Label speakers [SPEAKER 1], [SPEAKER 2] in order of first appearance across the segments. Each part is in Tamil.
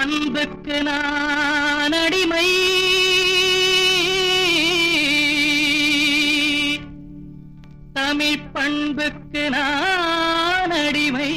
[SPEAKER 1] அன்புக்கு நான் அடிமை தமிழ் பண்புக்கு நான் அடிமை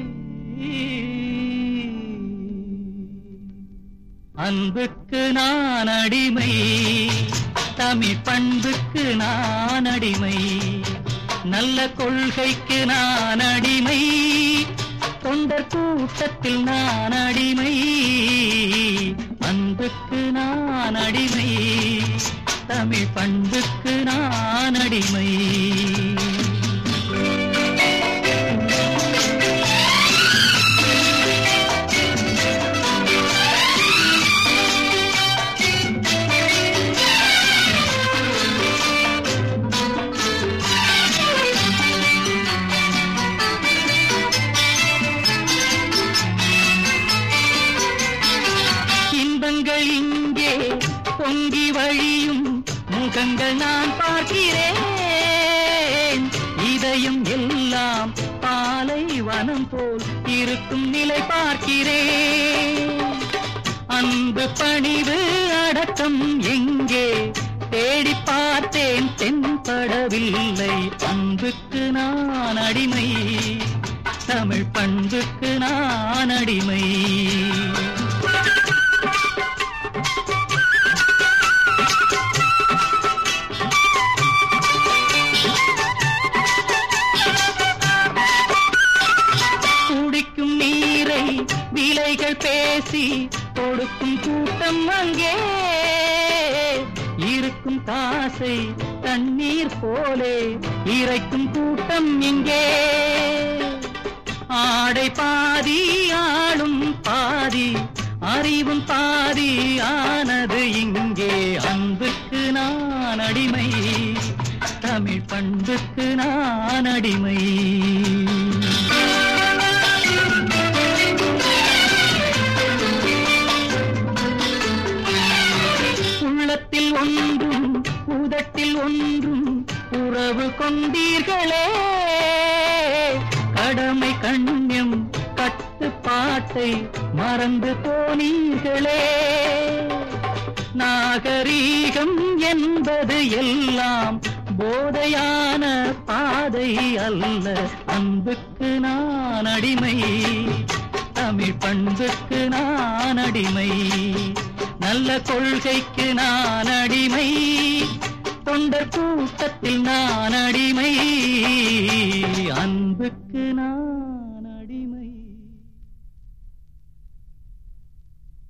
[SPEAKER 1] அன்புக்கு நான் அடிமை தமிழ் பண்புக்கு நான் அடிமை நல்ல கொள்கைக்கு நான் அடிமை தொண்டர் கூட்டத்தில் நான் அடிமை அன்புக்கு நான் அடிமை தமிழ் பண்புக்கு நான் அடிமை இன்பங்கள் இங்கே பொங்கி வழியும் முகங்கள் நான் பார்க்கிறேன் இதயம் எல்லாம் பாலை வனம் போல் இருக்கும் நிலை பார்க்கிறேன் அன்பு பணிவு அடக்கம் எங்கே தேடி பார்த்தேன் தென்படவில்லை அன்புக்கு நான் அடிமை தமிழ் பண்புக்கு நான் அடிமை குடிக்கும் நீரை விலைகள் பேசி கொடுக்கும் கூட்டம் அங்கே இருக்கும் காசை தண்ணீர் போலே இறைக்கும் கூட்டம் இங்கே ஆடை பாதி ஆளும் பாதி அறிவும் பாதி ஆனது இங்கே அன்புக்கு நான் அடிமை தமிழ் பண்புக்கு நான் அடிமை உள்ளத்தில் ஒன்றும் உதட்டில் ஒன்றும் உறவு கொண்டீர்களே கடமை கண்ணியம் கட்டுப்பாட்டை மறந்து போனீர்களே நாகரீகம் என்பது எல்லாம் போதையான பாதை அல்ல அன்புக்கு நான் அடிமை தமிழ் பண்புக்கு நான் அடிமை நல்ல கொள்கைக்கு நான் அடிமை தொண்டர் கூட்டத்தில் நான் அடிமை அன்புக்கு நான்